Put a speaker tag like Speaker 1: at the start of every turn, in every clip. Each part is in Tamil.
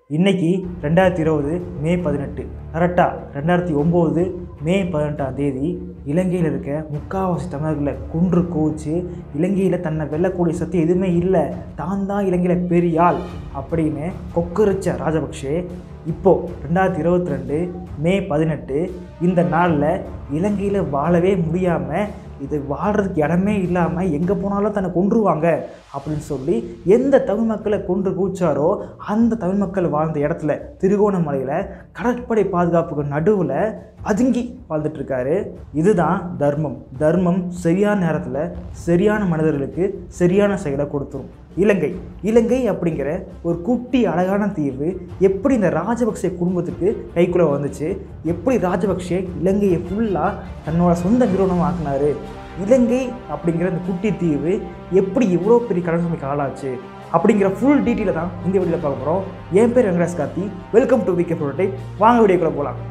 Speaker 1: இன்னைக்கு ரெண்டாயிரத்தி இருபது மே பதினெட்டு கரெக்டாக ரெண்டாயிரத்தி ஒம்பது மே பதினெட்டாம் தேதி இலங்கையில் இருக்க முக்காவாசி தமிழர்களை குன்று குவிச்சு இலங்கையில் தன்னை வெல்லக்கூடிய சக்தி எதுவுமே இல்லை தான் தான் இலங்கையில் பெரிய ஆள் அப்படின்னு கொக்கரிச்ச ராஜபக்ஷே இப்போ ரெண்டாயிரத்தி இருபத்தி ரெண்டு மே பதினெட்டு இந்த நாளில் இலங்கையில் வாழவே முடியாமல் இது வாழ்கிறதுக்கு இடமே இல்லாமல் எங்கே போனாலும் தன்னை கொன்றுவாங்க அப்படின்னு சொல்லி எந்த தமிழ் மக்களை கொன்று கூச்சாரோ அந்த தமிழ் மக்கள் வாழ்ந்த இடத்துல திருகோணமலையில் கடற்படை பாதுகாப்புக்கு நடுவில் பதுங்கி வாழ்ந்துட்டு இருக்காரு இதுதான் தர்மம் தர்மம் சரியான நேரத்தில் சரியான மனிதர்களுக்கு சரியான செயலை கொடுத்துரும் இலங்கை இலங்கை அப்படிங்கிற ஒரு குட்டி அழகான தீவு எப்படி இந்த ராஜபக்சே குடும்பத்துக்கு கைக்குள்ளே வந்துச்சு எப்படி ராஜபக்சே இலங்கையை ஃபுல்லாக தன்னோட சொந்த நிறுவனம் ஆக்குனாரு இலங்கை அப்படிங்கிற இந்த குட்டி தீவு எப்படி இவ்வளோ பெரிய கடன் சுமைக்கு ஆளாச்சு அப்படிங்கிற ஃபுல் டீட்டெயிலை தான் இந்த வீடியோவில் பார்க்க போகிறோம் என் பேர் Venkatesh Karthi welcome to VK product வாங்க வீடியோக்குள்ளே போகலாம்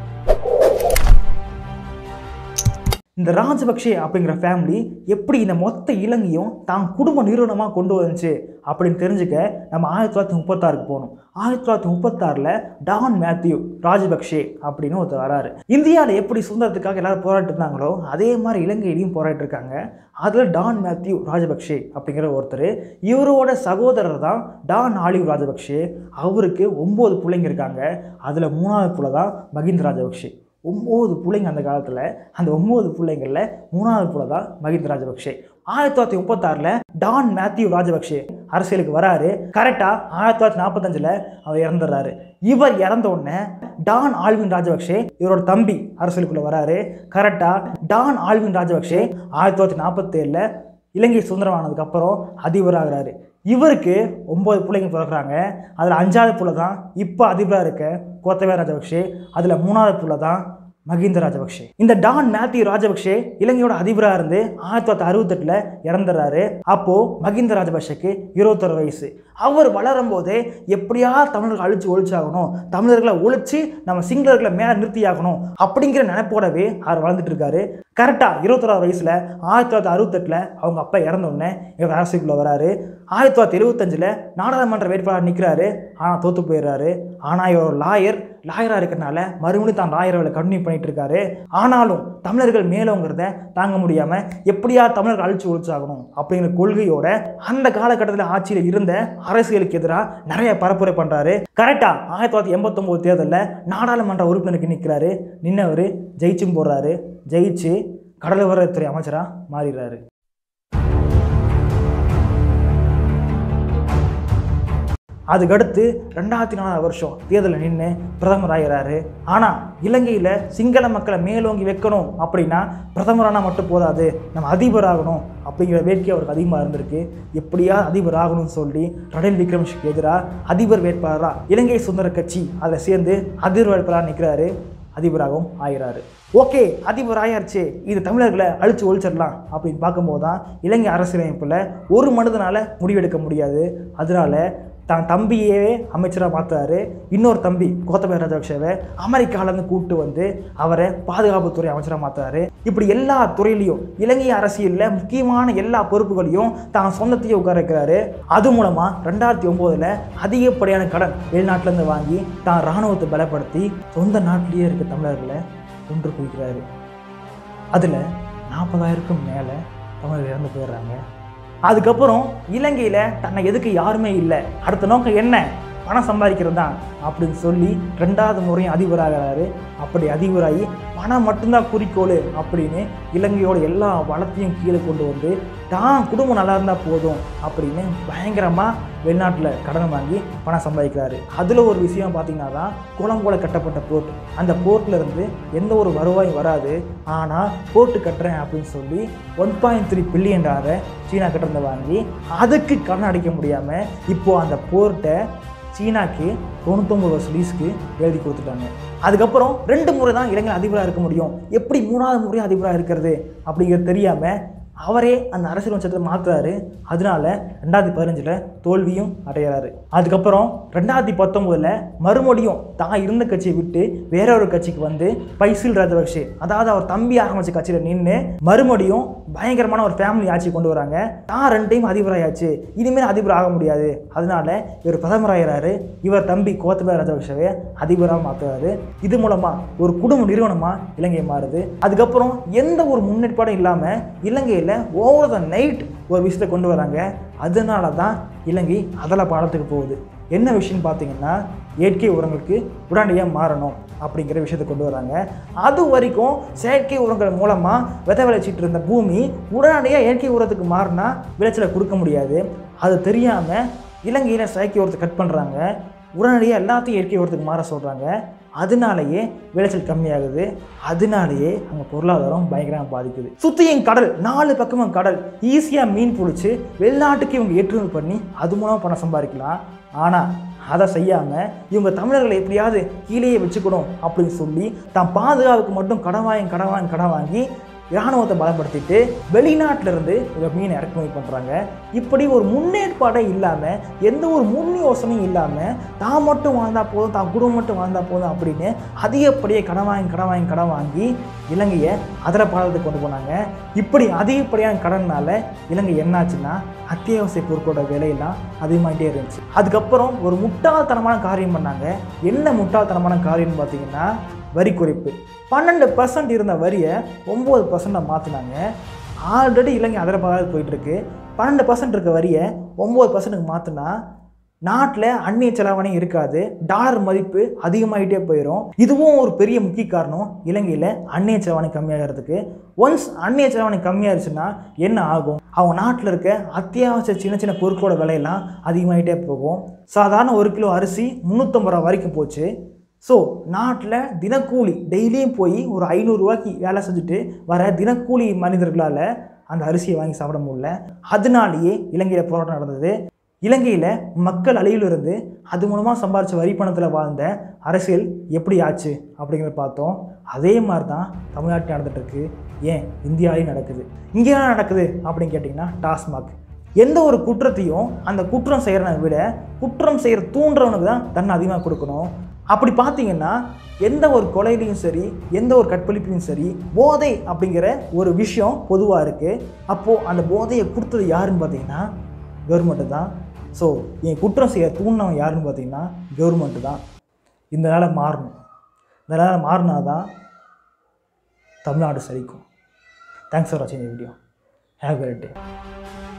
Speaker 1: இந்த ராஜபக்ஷே அப்படிங்கிற ஃபேமிலி எப்படி இந்த மொத்த இலங்கையும் தான் குடும்ப நிறுவனமாக கொண்டு வந்துச்சு அப்படின்னு தெரிஞ்சுக்க நம்ம ஆயிரத்தி தொள்ளாயிரத்தி முப்பத்தாறுக்கு போகணும் ஆயிரத்தி தொள்ளாயிரத்தி முப்பத்தாறில் டான் மேத்யூ ராஜபக்ஷே அப்படின்னு ஒருத்தர் வராரு இந்தியாவில் எப்படி சுதந்திரத்துக்காக எல்லாரும் போராட்டு இருந்தாங்களோ அதே மாதிரி இலங்கையிலையும் போராட்டு இருக்காங்க அதில் டான் மேத்யூ ராஜபக்ஷே அப்படிங்கிற ஒருத்தர் இவரோட சகோதரர் தான் டான் ஆலிவ் ராஜபக்ஷே அவருக்கு ஒம்பது பிள்ளைங்க இருக்காங்க அதில் மூணாவது பிள்ளை தான் மகிந்த ராஜபக்ஷே ஒம்பது பிள்ளைங்க அந்த காலத்தில் அந்த ஒம்பது பிள்ளைங்களில் மூணாவது பிள்ளை தான் மகிந்த ராஜபக்ஷே ஆயிரத்தி தொள்ளாயிரத்தி முப்பத்தாறில் டான் மேத்யூ ராஜபக்ஷே அரசியலுக்கு வராரு கரெக்டாக ஆயிரத்தி தொள்ளாயிரத்தி நாற்பத்தஞ்சில் அவர் இறந்துடுறாரு இவர் இறந்த உடனே டான் ஆல்வின் ராஜபக்ஷே இவரோட தம்பி அரசியலுக்குள்ளே வராரு கரெக்டாக டான் ஆல்வின் ராஜபக்ஷே ஆயிரத்தி தொள்ளாயிரத்தி நாற்பத்தேழில் இலங்கை சுதந்திரமானதுக்கப்புறம் அதிபராகிறாரு இவருக்கு ஒம்பது பிள்ளைங்க பிறக்கிறாங்க அதில் அஞ்சாவது பிள்ளை தான் இப்போ அதிபராக இருக்க கோத்தபய ராஜபக்ஷே அதில் மூணாவது பிள்ளை தான் மகிந்த ராஜபக்ஷே இந்த டான் மேத்யூ ராஜபக்ஷே இலங்கையோட அதிபராக இருந்து ஆயிரத்தி தொள்ளாயிரத்தி அறுபத்தெட்டில் இறந்துடுறாரு அப்போது மகிந்த ராஜபக்ஷேக்கு இருபத்தொரு வயசு அவர் வளரும் போதே எப்படியா தமிழர்கள் அழிச்சு ஒழிச்சாகணும் தமிழர்களை ஒழிச்சு நம்ம சிங்களர்களை மேலே நிறுத்தியாகணும் அப்படிங்கிற நினைப்போடவே அவர் வளர்ந்துட்டு இருக்காரு கரெக்டாக இருபத்தொராவது வயசில் ஆயிரத்தி தொள்ளாயிரத்தி அறுபத்தெட்டில் அவங்க அப்பா இறந்தோடனே இவர் அரசுக்குள்ளே வராரு ஆயிரத்தி தொள்ளாயிரத்தி எழுபத்தஞ்சில் நாடாளுமன்ற வேட்பாளர் நிற்கிறாரு ஆனால் தோற்று போயிடுறாரு ஆனால் இவர் லாயர் லாயராக இருக்கிறனால மறுபடியும் தான் லாயர் வேலை கண்டினியூ பண்ணிட்டு இருக்காரு ஆனாலும் தமிழர்கள் மேலோங்கிறத தாங்க முடியாமல் எப்படியா தமிழர்கள் அழிச்சு ஒழிச்சாகணும் அப்படிங்கிற கொள்கையோட அந்த காலகட்டத்தில் ஆட்சியில் இருந்த அரசியலுக்கு எதிராக நிறைய பரப்புரை பண்ணுறாரு கரெக்டாக ஆயிரத்தி தொள்ளாயிரத்தி எண்பத்தொம்போது தேர்தலில் நாடாளுமன்ற உறுப்பினருக்கு நிற்கிறாரு நின்னவர் ஜெயிச்சும் போடுறாரு ஜெயிச்சு கடலோரத்துறை அமைச்சராக மாறிடுறாரு அதுக்கடுத்து ரெண்டாயிரத்தி நாலாவது வருஷம் தேர்தலில் நின்று பிரதமர் ஆகிறாரு ஆனால் இலங்கையில் சிங்கள மக்களை மேலோங்கி வைக்கணும் அப்படின்னா பிரதமரானா மட்டும் போதாது நம்ம அதிபர் ஆகணும் அப்படிங்கிற வேட்கை அவருக்கு அதிகமாக இருந்திருக்கு எப்படியா அதிபர் ஆகணும்னு சொல்லி ரணில் விக்ரமசிக்கு எதிராக அதிபர் வேட்பாளராக இலங்கை சுதந்திர கட்சி அதில் சேர்ந்து அதிபர் வேட்பாளராக நிற்கிறாரு அதிபராகவும் ஆகிறாரு ஓகே அதிபர் ஆயாச்சு இது தமிழர்களை அழிச்சு ஒழிச்சிடலாம் அப்படின்னு பார்க்கும்போது தான் இலங்கை அரசியலமைப்பில் ஒரு மனிதனால் முடிவெடுக்க முடியாது அதனால தான் தம்பியவே அமைச்சராக மாற்றுறாரு இன்னொரு தம்பி கோத்தபய ராஜபக்சேவை அமெரிக்காவிலேருந்து கூப்பிட்டு வந்து அவரை பாதுகாப்புத்துறை அமைச்சராக மாற்றுறாரு இப்படி எல்லா துறையிலையும் இலங்கை அரசியலில் முக்கியமான எல்லா பொறுப்புகளையும் தான் சொந்தத்தையே உட்கார வைக்கிறாரு அது மூலமாக ரெண்டாயிரத்தி ஒம்போதில் அதிகப்படியான கடன் வெளிநாட்டிலேருந்து வாங்கி தான் இராணுவத்தை பலப்படுத்தி சொந்த நாட்டிலேயே இருக்க தமிழர்களை கொன்று குவிக்கிறாரு அதில் நாற்பதாயிரக்கும் மேலே தமிழர்கள் இறந்து போயிடுறாங்க அதுக்கப்புறம் இலங்கையில் தன்னை எதுக்கு யாருமே இல்லை அடுத்த நோக்கம் என்ன பணம் சம்பாதிக்கிறது தான் அப்படின்னு சொல்லி ரெண்டாவது முறையும் அதிபராகிறாரு அப்படி அதிபராகி பணம் மட்டும்தான் குறிக்கோள் அப்படின்னு இலங்கையோட எல்லா வளத்தையும் கீழே கொண்டு வந்து தான் குடும்பம் நல்லா இருந்தால் போதும் அப்படின்னு பயங்கரமாக வெளிநாட்டில் கடன் வாங்கி பணம் சம்பாதிக்கிறாரு அதில் ஒரு விஷயம் பார்த்தீங்கன்னா தான் குளம் போல கட்டப்பட்ட போர்ட் அந்த போர்ட்டில் இருந்து எந்த ஒரு வருவாயும் வராது ஆனால் போர்ட்டு கட்டுறேன் அப்படின்னு சொல்லி ஒன் பாயிண்ட் த்ரீ பில்லியன் டாலரை சீனா கிட்ட வாங்கி அதுக்கு கடன் அடைக்க முடியாமல் இப்போது அந்த போர்ட்டை சீனாக்கு தொண்ணூத்தொம்பது வருஷம் லீஸ்க்கு எழுதி கொடுத்துட்டாங்க அதுக்கப்புறம் ரெண்டு முறை தான் இலங்கை அதிபராக இருக்க முடியும் எப்படி மூணாவது முறையும் அதிபராக இருக்கிறது அப்படிங்கிறது தெரியாமல் அவரே அந்த அரசியல் வம்சத்தை மாற்றுறாரு அதனால ரெண்டாயிரத்தி பதினஞ்சில் தோல்வியும் அடையிறாரு அதுக்கப்புறம் ரெண்டாயிரத்தி பத்தொம்போதில் மறுபடியும் தான் இருந்த கட்சியை விட்டு வேற ஒரு கட்சிக்கு வந்து பைசில் ராஜபக்ஷே அதாவது அவர் தம்பி ஆரம்பிச்ச கட்சியில் நின்று மறுபடியும் பயங்கரமான ஒரு ஃபேமிலி ஆட்சி கொண்டு வராங்க தான் ரெண்டு டைம் அதிபராயாச்சு இனிமேல் அதிபர் ஆக முடியாது அதனால இவர் பிரதமராகிறாரு இவர் தம்பி கோத்தபய ராஜபக்ஷவை அதிபராக மாற்றுறாரு இது மூலமாக ஒரு குடும்ப நிறுவனமாக இலங்கை மாறுது அதுக்கப்புறம் எந்த ஒரு முன்னேற்பாடும் இல்லாமல் இலங்கையில் ஓவர் த நைட் ஒரு விஷயத்தை கொண்டு வராங்க அதனால தான் இலங்கை அதில் பாடத்துக்கு போகுது என்ன விஷயம்னு பார்த்தீங்கன்னா இயற்கை உரங்களுக்கு உடனடியாக மாறணும் அப்படிங்கிற விஷயத்தை கொண்டு வராங்க அது வரைக்கும் செயற்கை உரங்கள் மூலமாக விதை விளைச்சிட்டு இருந்த பூமி உடனடியாக இயற்கை உரத்துக்கு மாறினா விளைச்சலை கொடுக்க முடியாது அது தெரியாமல் இலங்கையில் செயற்கை உரத்தை கட் பண்ணுறாங்க உடனடியாக எல்லாத்தையும் இயற்கை உரத்துக்கு மாற சொல்கிறாங்க அதனாலேயே விளைச்சல் கம்மியாகுது அதனாலேயே அங்கே பொருளாதாரம் பயங்கரமாக பாதிக்குது சுற்றியும் கடல் நாலு பக்கமும் கடல் ஈஸியாக மீன் பிடிச்சி வெளிநாட்டுக்கு இவங்க ஏற்றுமதி பண்ணி அது மூலமாக பணம் சம்பாதிக்கலாம் ஆனால் அதை செய்யாமல் இவங்க தமிழர்களை எப்படியாவது கீழேயே வச்சுக்கணும் அப்படின்னு சொல்லி தான் பாதுகாப்புக்கு மட்டும் கடன் வாங்கி கடன் வாங்கி கடன் வாங்கி இராணுவத்தை பலப்படுத்திட்டு வெளிநாட்டுல இருந்து இவங்க மீனை இறக்குமதி பண்ணுறாங்க இப்படி ஒரு முன்னேற்பாடே இல்லாமல் எந்த ஒரு முன் யோசனையும் இல்லாமல் தான் மட்டும் வாழ்ந்தால் போதும் தான் குடும்பம் மட்டும் வாழ்ந்தால் போதும் அப்படின்னு அதிகப்படியே கடன் வாங்கி கடன் வாங்கி கடன் வாங்கி இலங்கையை அதில் பாதத்துக்கு கொண்டு போனாங்க இப்படி அதிகப்படியான கடன்னால இலங்கை என்னாச்சுன்னா அத்தியாவசிய பொருட்களோட விலையெல்லாம் அதிகமாகிட்டே இருந்துச்சு அதுக்கப்புறம் ஒரு முட்டாள்தனமான காரியம் பண்ணாங்க என்ன முட்டாள்தனமான காரியம்னு பார்த்தீங்கன்னா வரி குறைப்பு பன்னெண்டு பர்சன்ட் இருந்த வரியை ஒம்பது பர்சன்டாக மாற்றினாங்க ஆல்ரெடி இலங்கை அதர பாதாவது போயிட்டுருக்கு பன்னெண்டு பர்சன்ட் இருக்க வரியை ஒம்பது பர்சன்ட்டுக்கு மாற்றினா நாட்டில் அந்நிய செலாவணி இருக்காது டாலர் மதிப்பு அதிகமாகிட்டே போயிடும் இதுவும் ஒரு பெரிய முக்கிய காரணம் இலங்கையில் அந்நிய செலாவணி கம்மியாகிறதுக்கு ஒன்ஸ் அந்நிய செலாவணி கம்மியாயிருச்சுன்னா என்ன ஆகும் அவங்க நாட்டில் இருக்க அத்தியாவசிய சின்ன சின்ன பொருட்களோட விலையெல்லாம் அதிகமாகிட்டே போகும் சாதாரண ஒரு கிலோ அரிசி முந்நூற்றம்பது ரூபா வரைக்கும் போச்சு ஸோ நாட்டில் தினக்கூலி டெய்லியும் போய் ஒரு ஐநூறுரூவாய்க்கு வேலை செஞ்சுட்டு வர தினக்கூலி மனிதர்களால் அந்த அரிசியை வாங்கி சாப்பிட முடியல அதனாலேயே இலங்கையில் போராட்டம் நடந்தது இலங்கையில் மக்கள் அழியிலிருந்து அது மூலமாக சம்பாரித்த வரி பணத்தில் வாழ்ந்த அரசியல் எப்படி ஆச்சு அப்படிங்கிறத பார்த்தோம் அதே மாதிரி தான் தமிழ்நாட்டில் நடந்துட்டு இருக்கு ஏன் இந்தியாவிலையும் நடக்குது இங்கே என்ன நடக்குது அப்படின்னு கேட்டிங்கன்னா டாஸ்மாக் எந்த ஒரு குற்றத்தையும் அந்த குற்றம் செய்கிறவனை விட குற்றம் செய்கிற தூண்டுறவனுக்கு தான் தன்னை அதிகமாக கொடுக்கணும் அப்படி பார்த்தீங்கன்னா எந்த ஒரு கொலையிலையும் சரி எந்த ஒரு கற்பழிப்புலையும் சரி போதை அப்படிங்கிற ஒரு விஷயம் பொதுவாக இருக்குது அப்போது அந்த போதையை கொடுத்தது யாருன்னு பார்த்தீங்கன்னா கவர்மெண்ட்டு தான் ஸோ என் குற்றம் செய்ய தூண்டினவன் யாருன்னு பார்த்தீங்கன்னா கவர்மெண்ட்டு தான் இந்த நிலை மாறணும் இந்த நிலை மாறினா தான் தமிழ்நாடு சரிக்கும் தேங்க்ஸ் ஃபார் வாட்சிங் வீடியோ ஹேவ் கிரேட் டே